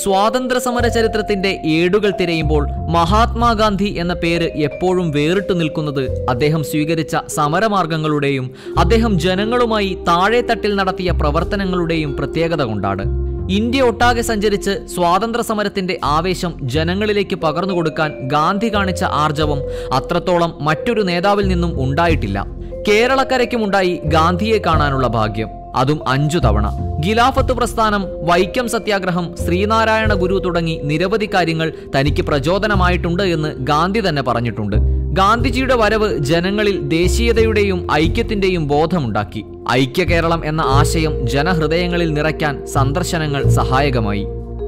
സ്വാതന്ത്ര്യ സമര ചരിത്രത്തിന്റെ ഏടുകൾ തിരയുമ്പോൾ മഹാത്മാഗാന്ധി എന്ന പേര് എപ്പോഴും വേറിട്ടു നിൽക്കുന്നത് അദ്ദേഹം സ്വീകരിച്ച സമരമാർഗങ്ങളുടെയും അദ്ദേഹം ജനങ്ങളുമായി താഴെത്തട്ടിൽ നടത്തിയ പ്രവർത്തനങ്ങളുടെയും പ്രത്യേകത കൊണ്ടാണ് ഇന്ത്യ ഒട്ടാകെ സഞ്ചരിച്ച് സ്വാതന്ത്ര്യ സമരത്തിന്റെ ആവേശം ജനങ്ങളിലേക്ക് പകർന്നു കൊടുക്കാൻ ഗാന്ധി കാണിച്ച ആർജവം അത്രത്തോളം മറ്റൊരു നേതാവിൽ നിന്നും ഉണ്ടായിട്ടില്ല കേരളക്കരയ്ക്കുമുണ്ടായി ഗാന്ധിയെ കാണാനുള്ള ഭാഗ്യം അതും അഞ്ചു തവണ ഖിലാഫത്ത് പ്രസ്ഥാനം വൈക്കം സത്യാഗ്രഹം ശ്രീനാരായണ ഗുരു തുടങ്ങി നിരവധി കാര്യങ്ങൾ തനിക്ക് പ്രചോദനമായിട്ടുണ്ട് എന്ന് ഗാന്ധി തന്നെ പറഞ്ഞിട്ടുണ്ട് ഗാന്ധിജിയുടെ വരവ് ജനങ്ങളിൽ ദേശീയതയുടെയും ഐക്യത്തിന്റെയും ബോധമുണ്ടാക്കി ഐക്യ കേരളം എന്ന ആശയം ജനഹൃദയങ്ങളിൽ നിറയ്ക്കാൻ സന്ദർശനങ്ങൾ സഹായകമായി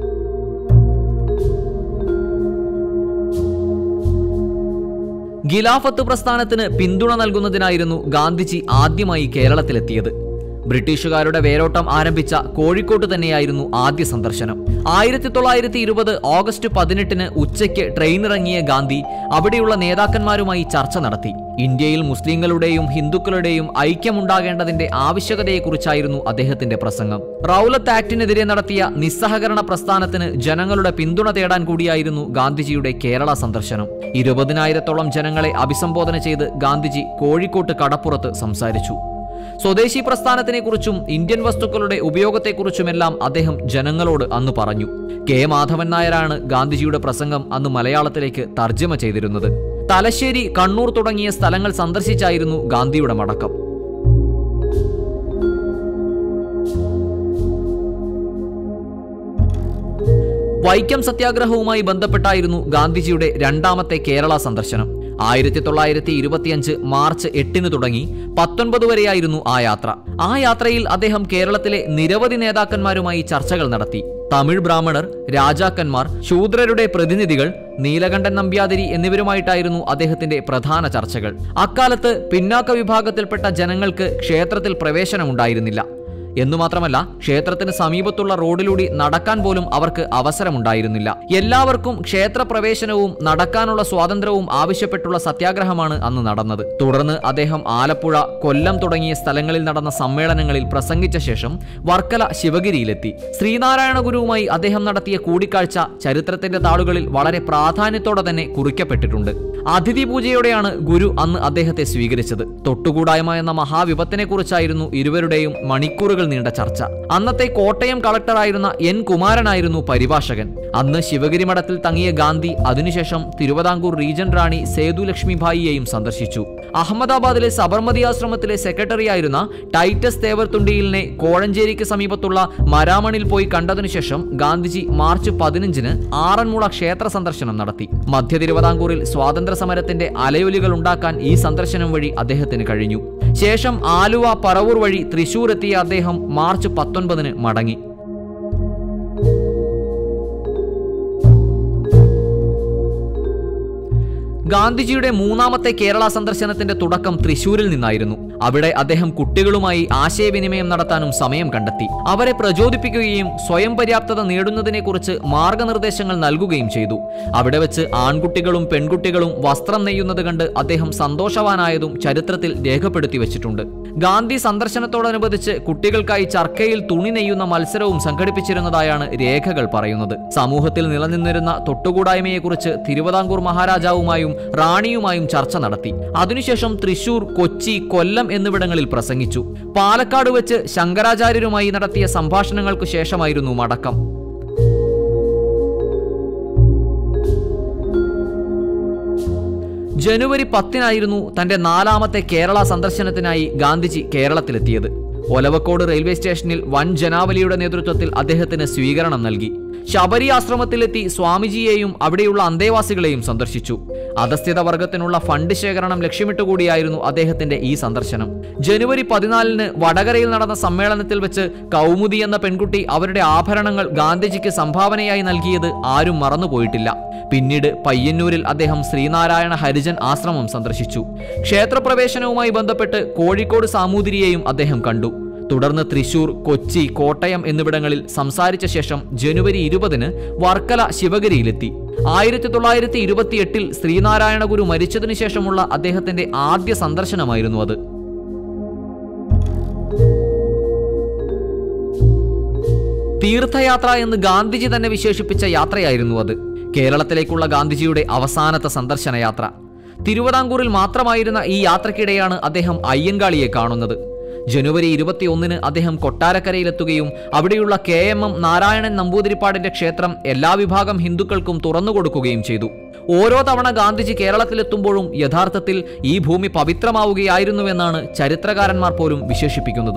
ഖിലാഫത്ത് പ്രസ്ഥാനത്തിന് പിന്തുണ നൽകുന്നതിനായിരുന്നു ഗാന്ധിജി ആദ്യമായി കേരളത്തിലെത്തിയത് ബ്രിട്ടീഷുകാരുടെ വേരോട്ടം ആരംഭിച്ച കോഴിക്കോട്ട് തന്നെയായിരുന്നു ആദ്യ സന്ദർശനം ആയിരത്തി തൊള്ളായിരത്തി ഇരുപത് ഓഗസ്റ്റ് പതിനെട്ടിന് ഉച്ചയ്ക്ക് ട്രെയിനിറങ്ങിയ ഗാന്ധി അവിടെയുള്ള നേതാക്കന്മാരുമായി ചർച്ച നടത്തി ഇന്ത്യയിൽ മുസ്ലിങ്ങളുടെയും ഹിന്ദുക്കളുടെയും ഐക്യമുണ്ടാകേണ്ടതിന്റെ ആവശ്യകതയെക്കുറിച്ചായിരുന്നു അദ്ദേഹത്തിന്റെ പ്രസംഗം റൗലത്ത് ആക്ടിനെതിരെ നടത്തിയ നിസ്സഹകരണ പ്രസ്ഥാനത്തിന് ജനങ്ങളുടെ പിന്തുണ തേടാൻ കൂടിയായിരുന്നു ഗാന്ധിജിയുടെ കേരള സന്ദർശനം ഇരുപതിനായിരത്തോളം ജനങ്ങളെ അഭിസംബോധന ചെയ്ത് ഗാന്ധിജി കോഴിക്കോട്ട് കടപ്പുറത്ത് സംസാരിച്ചു സ്വദേശി പ്രസ്ഥാനത്തിനെക്കുറിച്ചും ഇന്ത്യൻ വസ്തുക്കളുടെ ഉപയോഗത്തെക്കുറിച്ചുമെല്ലാം അദ്ദേഹം ജനങ്ങളോട് അന്ന് പറഞ്ഞു കെ മാധവൻ നായരാണ് ഗാന്ധിജിയുടെ പ്രസംഗം അന്ന് മലയാളത്തിലേക്ക് തർജ്ജമ ചെയ്തിരുന്നത് തലശ്ശേരി കണ്ണൂർ തുടങ്ങിയ സ്ഥലങ്ങൾ സന്ദർശിച്ചായിരുന്നു ഗാന്ധിയുടെ മടക്കം വൈക്കം സത്യാഗ്രഹവുമായി ബന്ധപ്പെട്ടായിരുന്നു ഗാന്ധിജിയുടെ രണ്ടാമത്തെ കേരള സന്ദർശനം ആയിരത്തി തൊള്ളായിരത്തി ഇരുപത്തിയഞ്ച് മാർച്ച് എട്ടിന് തുടങ്ങി പത്തൊൻപത് വരെയായിരുന്നു ആ യാത്ര ആ യാത്രയിൽ അദ്ദേഹം കേരളത്തിലെ നിരവധി നേതാക്കന്മാരുമായി ചർച്ചകൾ നടത്തി തമിഴ് ബ്രാഹ്മണർ രാജാക്കന്മാർ ശൂദ്രരുടെ പ്രതിനിധികൾ നീലകണ്ഠൻ നമ്പ്യാതിരി എന്നിവരുമായിട്ടായിരുന്നു അദ്ദേഹത്തിന്റെ പ്രധാന ചർച്ചകൾ അക്കാലത്ത് പിന്നാക്ക വിഭാഗത്തിൽപ്പെട്ട ജനങ്ങൾക്ക് ക്ഷേത്രത്തിൽ പ്രവേശനമുണ്ടായിരുന്നില്ല എന്നു മാത്രമല്ല ക്ഷേത്രത്തിന് സമീപത്തുള്ള റോഡിലൂടെ നടക്കാൻ പോലും അവർക്ക് അവസരമുണ്ടായിരുന്നില്ല എല്ലാവർക്കും ക്ഷേത്രപ്രവേശനവും നടക്കാനുള്ള സ്വാതന്ത്ര്യവും ആവശ്യപ്പെട്ടുള്ള സത്യാഗ്രഹമാണ് അന്ന് നടന്നത് തുടർന്ന് അദ്ദേഹം ആലപ്പുഴ കൊല്ലം തുടങ്ങിയ സ്ഥലങ്ങളിൽ നടന്ന സമ്മേളനങ്ങളിൽ പ്രസംഗിച്ച ശേഷം വർക്കല ശിവഗിരിയിലെത്തി ശ്രീനാരായണ ഗുരുവുമായി അദ്ദേഹം നടത്തിയ കൂടിക്കാഴ്ച ചരിത്രത്തിന്റെ താളുകളിൽ വളരെ പ്രാധാന്യത്തോടെ തന്നെ കുറിക്കപ്പെട്ടിട്ടുണ്ട് അതിഥി പൂജയോടെയാണ് ഗുരു അന്ന് അദ്ദേഹത്തെ സ്വീകരിച്ചത് തൊട്ടുകൂടായ്മ എന്ന മഹാവിപത്തിനെ കുറിച്ചായിരുന്നു ഇരുവരുടെയും മണിക്കൂറുകൾ നീണ്ട ചർച്ച അന്നത്തെ കോട്ടയം കളക്ടറായിരുന്ന എൻ കുമാരനായിരുന്നു പരിഭാഷകൻ അന്ന് ശിവഗിരി മഠത്തിൽ തങ്ങിയ ഗാന്ധി അതിനുശേഷം തിരുവിതാംകൂർ റീജൻ റാണി സേതു ലക്ഷ്മിഭായിയെയും സന്ദർശിച്ചു അഹമ്മദാബാദിലെ സബർമതി ആശ്രമത്തിലെ സെക്രട്ടറിയായിരുന്ന ടൈറ്റസ് തേവർത്തുണ്ടിയിലിനെ കോഴഞ്ചേരിക്ക് സമീപത്തുള്ള മരാമണിൽ പോയി കണ്ടതിനു ശേഷം ഗാന്ധിജി മാർച്ച് പതിനഞ്ചിന് ആറന്മുള ക്ഷേത്ര സന്ദർശനം നടത്തി മധ്യ തിരുവിതാംകൂറിൽ സ്വാതന്ത്ര്യ സമരത്തിന്റെ അലയൊലികൾ ഉണ്ടാക്കാൻ ഈ സന്ദർശനം വഴി അദ്ദേഹത്തിന് കഴിഞ്ഞു ശേഷം ആലുവ പറവൂർ വഴി തൃശൂർ എത്തിയ അദ്ദേഹം മാർച്ച് പത്തൊൻപതിന് മടങ്ങി ഗാന്ധിജിയുടെ മൂന്നാമത്തെ കേരള സന്ദർശനത്തിന്റെ തുടക്കം തൃശൂരിൽ നിന്നായിരുന്നു അവിടെ അദ്ദേഹം കുട്ടികളുമായി ആശയവിനിമയം നടത്താനും സമയം കണ്ടെത്തി അവരെ പ്രചോദിപ്പിക്കുകയും സ്വയം പര്യാപ്തത നേടുന്നതിനെക്കുറിച്ച് മാർഗനിർദ്ദേശങ്ങൾ നൽകുകയും ചെയ്തു അവിടെ വെച്ച് ആൺകുട്ടികളും പെൺകുട്ടികളും വസ്ത്രം നെയ്യുന്നത് കണ്ട് അദ്ദേഹം സന്തോഷവാനായതും ചരിത്രത്തിൽ രേഖപ്പെടുത്തി വെച്ചിട്ടുണ്ട് ഗാന്ധി സന്ദർശനത്തോടനുബന്ധിച്ച് കുട്ടികൾക്കായി ചർക്കയിൽ തുണി നെയ്യുന്ന മത്സരവും സംഘടിപ്പിച്ചിരുന്നതായാണ് രേഖകൾ പറയുന്നത് സമൂഹത്തിൽ നിലനിന്നിരുന്ന തൊട്ടുകൂടായ്മയെക്കുറിച്ച് തിരുവിതാംകൂർ മഹാരാജാവുമായും റാണിയുമായും ചർച്ച നടത്തി അതിനുശേഷം തൃശൂർ കൊച്ചി കൊല്ലം എന്നിവിടങ്ങളിൽ പ്രസംഗിച്ചു പാലക്കാട് വെച്ച് ശങ്കരാചാര്യരുമായി നടത്തിയ സംഭാഷണങ്ങൾക്കു ശേഷമായിരുന്നു മടക്കം ജനുവരി പത്തിനായിരുന്നു തന്റെ നാലാമത്തെ കേരള സന്ദർശനത്തിനായി ഗാന്ധിജി കേരളത്തിലെത്തിയത് ഒലവക്കോട് റെയിൽവേ സ്റ്റേഷനിൽ വൻ ജനാവലിയുടെ നേതൃത്വത്തിൽ അദ്ദേഹത്തിന് സ്വീകരണം നൽകി ശബരി ആശ്രമത്തിലെത്തി സ്വാമിജിയെയും അവിടെയുള്ള അന്തേവാസികളെയും സന്ദർശിച്ചു അധസ്ഥിത വർഗത്തിനുള്ള ഫണ്ട് ശേഖരണം ലക്ഷ്യമിട്ടുകൂടിയായിരുന്നു അദ്ദേഹത്തിന്റെ ഈ സന്ദർശനം ജനുവരി പതിനാലിന് വടകരയിൽ നടന്ന സമ്മേളനത്തിൽ വെച്ച് കൗമുദി എന്ന പെൺകുട്ടി അവരുടെ ആഭരണങ്ങൾ ഗാന്ധിജിക്ക് സംഭാവനയായി നൽകിയത് ആരും മറന്നുപോയിട്ടില്ല പിന്നീട് പയ്യന്നൂരിൽ അദ്ദേഹം ശ്രീനാരായണ ഹരിജൻ ആശ്രമം സന്ദർശിച്ചു ക്ഷേത്രപ്രവേശനവുമായി ബന്ധപ്പെട്ട് കോഴിക്കോട് സാമൂതിരിയെയും അദ്ദേഹം കണ്ടു തുടർന്ന് തൃശൂർ കൊച്ചി കോട്ടയം എന്നിവിടങ്ങളിൽ സംസാരിച്ച ശേഷം ജനുവരി ഇരുപതിന് വർക്കല ശിവഗിരിയിലെത്തി ആയിരത്തി തൊള്ളായിരത്തി ഇരുപത്തിയെട്ടിൽ ശ്രീനാരായണ ഗുരു മരിച്ചതിനു ശേഷമുള്ള അദ്ദേഹത്തിന്റെ ആദ്യ സന്ദർശനമായിരുന്നു അത് തീർത്ഥയാത്ര എന്ന് ഗാന്ധിജി തന്നെ വിശേഷിപ്പിച്ച യാത്രയായിരുന്നു അത് കേരളത്തിലേക്കുള്ള ഗാന്ധിജിയുടെ അവസാനത്തെ സന്ദർശന യാത്ര തിരുവിതാംകൂറിൽ മാത്രമായിരുന്ന ഈ യാത്രക്കിടെയാണ് അദ്ദേഹം അയ്യങ്കാളിയെ കാണുന്നത് ജനുവരി ഇരുപത്തിയൊന്നിന് അദ്ദേഹം കൊട്ടാരക്കരയിലെത്തുകയും അവിടെയുള്ള കെ എം എം നാരായണൻ നമ്പൂതിരിപ്പാടിന്റെ ക്ഷേത്രം എല്ലാ വിഭാഗം ഹിന്ദുക്കൾക്കും തുറന്നുകൊടുക്കുകയും ചെയ്തു ഓരോ തവണ ഗാന്ധിജി കേരളത്തിലെത്തുമ്പോഴും യഥാർത്ഥത്തിൽ ഈ ഭൂമി പവിത്രമാവുകയായിരുന്നുവെന്നാണ് ചരിത്രകാരന്മാർ പോലും വിശേഷിപ്പിക്കുന്നത്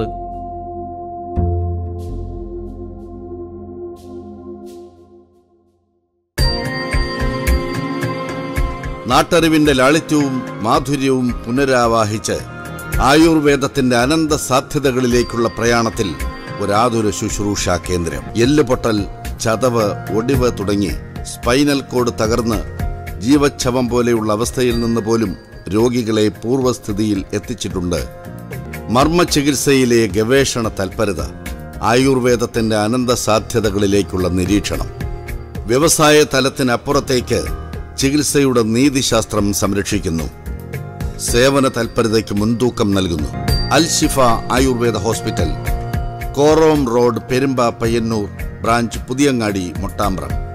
നാട്ടറിവിന്റെ ലാളിത്യവും മാധുര്യവും പുനരാവാഹിച്ച് ആയുർവേദത്തിന്റെ അനന്ത സാധ്യതകളിലേക്കുള്ള പ്രയാണത്തിൽ ഒരാതുര ശുശ്രൂഷ കേന്ദ്രം എല്ലുപൊട്ടൽ ചതവ് ഒടിവ് തുടങ്ങി സ്പൈനൽ കോഡ് തകർന്ന് ജീവച്ഛവം പോലെയുള്ള അവസ്ഥയിൽ നിന്ന് പോലും രോഗികളെ പൂർവ്വസ്ഥിതിയിൽ എത്തിച്ചിട്ടുണ്ട് മർമ്മ ചികിത്സയിലെ ഗവേഷണ തൽപരത ആയുർവേദത്തിന്റെ അനന്ത സാധ്യതകളിലേക്കുള്ള നിരീക്ഷണം വ്യവസായ തലത്തിനപ്പുറത്തേക്ക് ചികിത്സയുടെ നീതിശാസ്ത്രം സംരക്ഷിക്കുന്നു സേവന തൽപരതയ്ക്ക് മുൻതൂക്കം നൽകുന്നു Al Shifa Ayurveda hospital Korom road Perumba Payyanur branch Puthiyangadi Mottambram